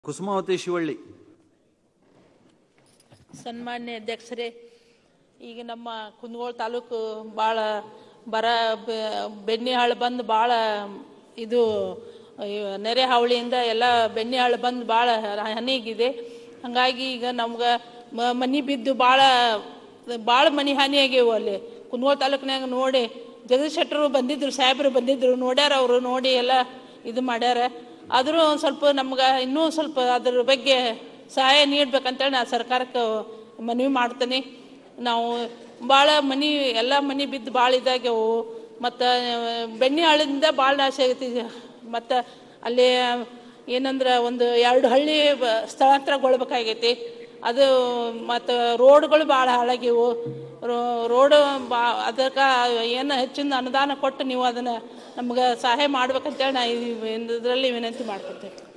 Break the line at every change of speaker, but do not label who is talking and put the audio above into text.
ಕುಸುಮಾವತಿ ಶಿವಳ್ಳಿ
ಸನ್ಮಾನ್ಯ ಅಧ್ಯಕ್ಷರೇ ಈಗ ನಮ್ಮ ಕುಂದಗೋಳ ತಾಲೂಕು ಭಾಳ ಬರ ಬ- ಬೆಣ್ಣೆ ಹಾಳು ಬಂದು ಭಾಳ ಇದು ಇವ್ ನೆರೆ ಹಾವಳಿಯಿಂದ ಎಲ್ಲ ಬೆಣ್ಣೆ ಹಾಳು ಬಂದು ಭಾಳ ಹಾನಿಯಾಗಿದೆ ಹಂಗಾಗಿ ಈಗ ನಮ್ಗೆ ಮ- ಮನಿ ಬಿದ್ದು ಭಾಳ ಭಾಳ ಮನಿ ಹಾನಿ ಆಗ್ಯಾವು ಅಲ್ಲಿ ಕುಂದಗೋಳ ತಾಲೂಕಿನಾಗ ನೋಡಿ ಜಗದೀಶ್ ಶೆಟ್ಟರು ಬಂದಿದ್ರು ಸಾಹೇಬರು ಬಂದಿದ್ರು ನೋಡ್ಯಾರ ಅವರು ನೋಡಿ ಎಲ್ಲ ಇದು ಮಾಡ್ಯಾರ ಆದರೂ ಒಂದು ಸ್ವಲ್ಪ ನಮ್ಗೆ ಇನ್ನೂ ಸ್ವಲ್ಪ ಅದ್ರ ಬಗ್ಗೆ ಸಹಾಯ ನೀಡ್ಬೇಕಂತೇಳಿ ನಾನು ಸರ್ಕಾರಕ್ಕೆ ಮನವಿ ಮಾಡ್ತೇನೆ ನಾವು ಭಾಳ ಮನಿ ಎಲ್ಲ ಮನಿ ಬಿದ್ದು ಭಾಳ ಇದಾಗ್ಯವು ಮತ್ತು ಬೆಣ್ಣೆ ಹಾಳಿಂದ ಭಾಳ ನಾಶ ಆಗೈತಿ ಮತ್ತು ಅಲ್ಲಿ ಏನಂದ್ರೆ ಒಂದು ಎರಡು ಹಳ್ಳಿ ಬ- ಸ್ಥಳಾಂತರಗೊಳ್ಬೇಕಾಗೈತಿ ಅದು ಮತ್ತು ರೋಡ್ಗಳು ಭಾಳ ಹಾಳಾಗಿವು ರೋಡ್ ಬಾ ಅದಕ್ಕೆ ಏನು ಹೆಚ್ಚಿನ ಅನುದಾನ ಕೊಟ್ಟು ನೀವು ಅದನ್ನು ನಮ್ಗೆ ಸಹಾಯ ಮಾಡ್ಬೇಕಂತೇಳಿ ನಾ ಇದರಲ್ಲಿ ವಿನಂತಿ ಮಾಡ್ಕೊತೇನೆ